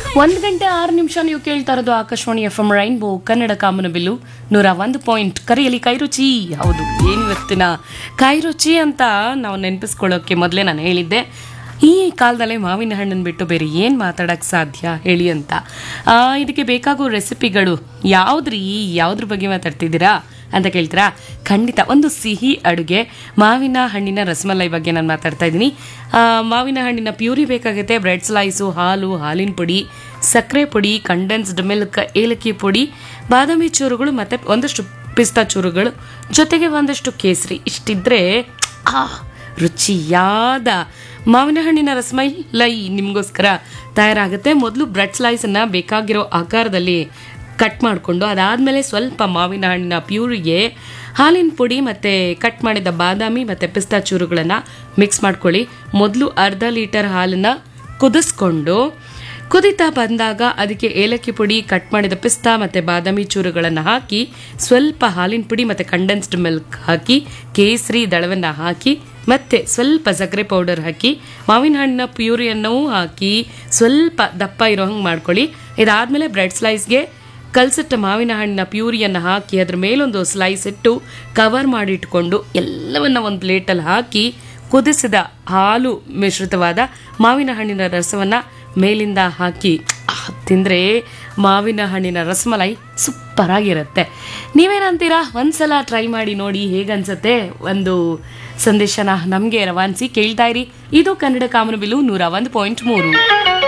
ಒಂದು ಗಂಟೆ ಆರು ನಿಮಿಷ ನೀವು ಕೇಳ್ತಾ ಇರೋದು Akashvani F M rainbow Kannada ಕಾಮನಬಿಲ್ಲು ನೂರ ಒಂದು ಪಾಯಿಂಟ್ ಕರೆಯಲ್ಲಿ ಕೈರುಚಿ ಹೌದು ಏನು ಇವತ್ತಿನ ಕೈರುಚಿ ಅಂತ ನಾವು ನೆನಪಿಸ್ಕೊಳ್ಳೋಕ್ಕೆ ಮೊದಲೇ ನಾನು ಹೇಳಿದ್ದೆ ಈ ಕಾಲದಲ್ಲೇ ಮಾವಿನ ಹಣ್ಣನ್ನು ಬಿಟ್ಟು ಬೇರೆ ಏನು ಮಾತಾಡೋಕ್ಕೆ ಸಾಧ್ಯ ಹೇಳಿ ಅಂತ ಆ, ಇದಕ್ಕೆ ಬೇಕಾಗೋ ರೆಸಿಪಿಗಳು ಯಾವುದ್ರಿ ಯಾವುದ್ರ ಬಗ್ಗೆ ಮಾತಾಡ್ತಿದ್ದೀರಾ ಅಂತ ಕೇಳ್ತೀರಾ ಖಂಡಿತ ಒಂದು ಸಿಹಿ ಅಡುಗೆ ಮಾವಿನ ಹಣ್ಣಿನ ರಸಮಲೈ ಬಗ್ಗೆ ನಾನು ಮಾತಾಡ್ತಾ ಇದ್ದೀನಿ ಆ, ಮಾವಿನ ಹಣ್ಣಿನ ಪ್ಯೂರಿ ಬೇಕಾಗುತ್ತೆ ಬ್ರೆಡ್ ಸ್ಲೈಸು ಹಾಲು ಹಾಲಿನ ಪುಡಿ ಸಕ್ಕರೆ ಪುಡಿ ಕಂಡೆನ್ಸ್ಡ್ ಮಿಲ್ಕ್ ಏಲಕ್ಕಿ ಪುಡಿ ಬಾದಾಮಿ ಚೂರುಗಳು ಮತ್ತು ಒಂದಷ್ಟು ಪಿಸ್ತಾ ಚೂರುಗಳು ಜೊತೆಗೆ ಒಂದಷ್ಟು ಕೇಸರಿ ಇಷ್ಟಿದ್ರೆ ಆ ರುಚಿಯಾದ ಮಾವಿನ ಹಣ್ಣಿನ ರಸಮಲೈ ನಿಮಗೋಸ್ಕರ ತಯಾರಾಗುತ್ತೆ ಮೊದಲು ಬ್ರೆಡ್ ಸ್ಲೈಸನ್ನು ಬೇಕಾಗಿರೋ ಆಕಾರದಲ್ಲಿ ಕಟ್ ಮಾಡಿಕೊಂಡು ಅದಾದಮೇಲೆ ಸ್ವಲ್ಪ ಮಾವಿನ ಹಣ್ಣಿನ ಪ್ಯೂರಿಗೆ ಹಾಲಿನ ಪುಡಿ ಮತ್ತು ಕಟ್ ಮಾಡಿದ ಬಾದಾಮಿ ಮತ್ತು ಪಿಸ್ತಾ ಚೂರುಗಳನ್ನು ಮಿಕ್ಸ್ ಮಾಡ್ಕೊಳ್ಳಿ ಮೊದಲು ಅರ್ಧ ಲೀಟರ್ ಹಾಲನ್ನು ಕುದಿಸ್ಕೊಂಡು ಕುದಿತಾ ಬಂದಾಗ ಅದಕ್ಕೆ ಏಲಕ್ಕಿ ಪುಡಿ ಕಟ್ ಮಾಡಿದ ಪಿಸ್ತಾ ಮತ್ತು ಬಾದಾಮಿ ಚೂರುಗಳನ್ನು ಹಾಕಿ ಸ್ವಲ್ಪ ಹಾಲಿನ ಪುಡಿ ಮತ್ತು ಕಂಡೆನ್ಸ್ಡ್ ಮಿಲ್ಕ್ ಹಾಕಿ ಕೇಸರಿ ದಳವನ್ನು ಹಾಕಿ ಮತ್ತೆ ಸ್ವಲ್ಪ ಸಕ್ಕರೆ ಪೌಡರ್ ಹಾಕಿ ಮಾವಿನ ಹಣ್ಣಿನ ಪ್ಯೂರಿಯನ್ನು ಹಾಕಿ ಸ್ವಲ್ಪ ದಪ್ಪ ಇರೋ ಹಂಗೆ ಮಾಡ್ಕೊಳ್ಳಿ ಇದಾದಮೇಲೆ ಬ್ರೆಡ್ ಸ್ಲೈಸ್ಗೆ ಕಲ್ಸಿಟ್ಟ ಮಾವಿನ ಹಣ್ಣಿನ ಪ್ಯೂರಿಯನ್ನು ಹಾಕಿ ಅದ್ರ ಮೇಲೊಂದು ಸ್ಲೈಸ್ ಇಟ್ಟು ಕವರ್ ಮಾಡಿಟ್ಕೊಂಡು ಎಲ್ಲವನ್ನ ಒಂದು ಪ್ಲೇಟಲ್ಲಿ ಹಾಕಿ ಕುದಿಸಿದ ಹಾಲು ಮಿಶ್ರಿತವಾದ ಮಾವಿನ ಹಣ್ಣಿನ ರಸವನ್ನು ಮೇಲಿಂದ ಹಾಕಿ ಆಹ್, ತಿಂದ್ರೆ ಮಾವಿನ ಹಣ್ಣಿನ ರಸಮಲೈ ಸೂಪರ್ ಆಗಿರುತ್ತೆ ನೀವೇನಂತೀರಾ ಒಂದ್ಸಲ ಟ್ರೈ ಮಾಡಿ ನೋಡಿ ಹೇಗನ್ಸತ್ತೆ ಒಂದು ಸಂದೇಶನ ನಮಗೆ ರವಾನಿಸಿ ಕೇಳ್ತಾ ಇರಿ ಇದು ಕನ್ನಡ ಕಾಮನಬಿಲ್ಲು ನೂರ ಒಂದು ಪಾಯಿಂಟ್ ಮೂರು